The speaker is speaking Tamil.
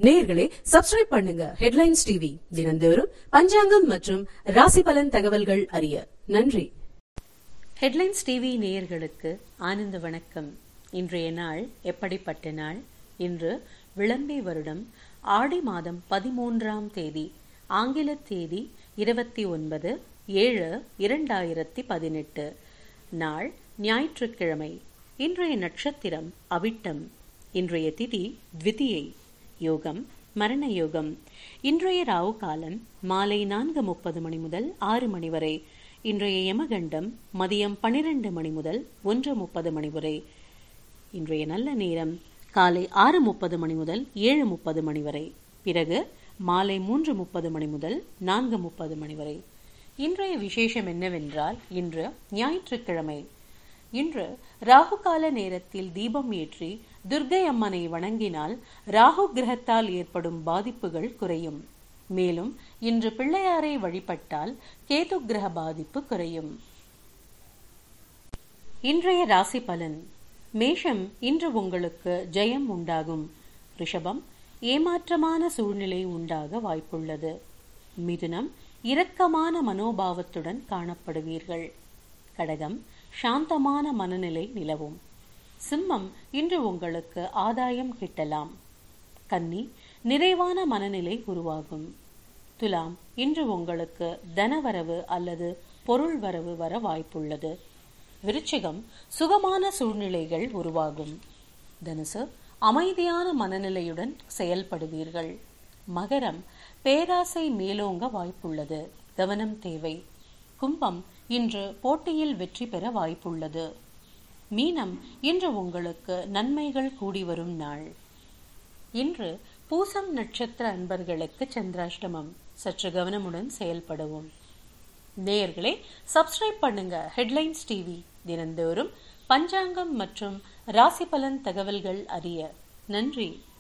நேயர்களே சப்ஸ்கிரைப் பண்ணுங்க ஹெட்லைன்ஸ் டிவி தினந்தோறும் பஞ்சாங்கம் மற்றும் ராசி பலன் தகவல்கள் அறிய நன்றி ஹெட்லைன்ஸ் டிவி நேயர்களுக்கு ஆனந்த வணக்கம் இன்றைய நாள் எப்படிப்பட்ட நாள் இன்று விளம்பி வருடம் ஆடி மாதம் பதிமூன்றாம் தேதி ஆங்கில தேதி இருபத்தி ஒன்பது ஏழு இரண்டாயிரத்தி பதினெட்டு நாள் ஞாயிற்றுக்கிழமை இன்றைய நட்சத்திரம் அவிட்டம் இன்றைய திதி த்விதியை யோகம் மரண யோகம் இன்றைய ராவு காலம் மாலை நான்கு முப்பது மணி முதல் ஆறு மணி வரை இன்றைய யமகண்டம் மதியம் பனிரெண்டு மணி முதல் ஒன்று முப்பது மணி வரை இன்றைய நல்ல நேரம் காலை ஆறு முப்பது மணி முதல் ஏழு முப்பது மணி வரை பிறகு மாலை மூன்று முப்பது மணி முதல் நான்கு முப்பது மணி வரை இன்றைய விசேஷம் என்னவென்றால் இன்று ஞாயிற்றுக்கிழமை இன்று ராகு கால நேரத்தில் தீபம் ஏற்றி துர்கை அம்மனை வணங்கினால் ராகு கிரகத்தால் ஏற்படும் பாதிப்புகள் குறையும் மேலும் இன்று பிள்ளையாரை வழிபட்டால் கேது கிரக பாதிப்பு குறையும் இன்றைய ராசி பலன் மேஷம் இன்று உங்களுக்கு ஜெயம் உண்டாகும் ரிஷபம் ஏமாற்றமான சூழ்நிலை உண்டாக வாய்ப்புள்ளது மிதுனம் இரக்கமான மனோபாவத்துடன் காணப்படுவீர்கள் கடகம் சாந்தமான மனநிலை நிலவும் சிம்மம் இன்று உங்களுக்கு ஆதாயம் கிட்டலாம் கன்னி நிறைவான மனநிலை உருவாகும் துலாம் இன்று உங்களுக்கு தனவரவு அல்லது பொருள் வரவு வர வாய்ப்புள்ளது விருச்சிகம் சுகமான சூழ்நிலைகள் உருவாகும் தனுசு அமைதியான மனநிலையுடன் செயல்படுவீர்கள் மகரம் பேராசை மேலோங்க வாய்ப்புள்ளது கவனம் தேவை கும்பம் இன்று போட்டியில் வெற்றி பெற வாய்ப்புள்ளது மீனம் இன்று உங்களுக்கு நன்மைகள் கூடி வரும் நாள் இன்று பூசம் நட்சத்திர அன்பர்களுக்கு சந்திராஷ்டமம் சற்று கவனமுடன் செயல்படவும் நேயர்களே சப்ஸ்கிரைப் பண்ணுங்க ஹெட்லைன்ஸ் டிவி தினந்தோறும் பஞ்சாங்கம் மற்றும் ராசி பலன் தகவல்கள் அறிய நன்றி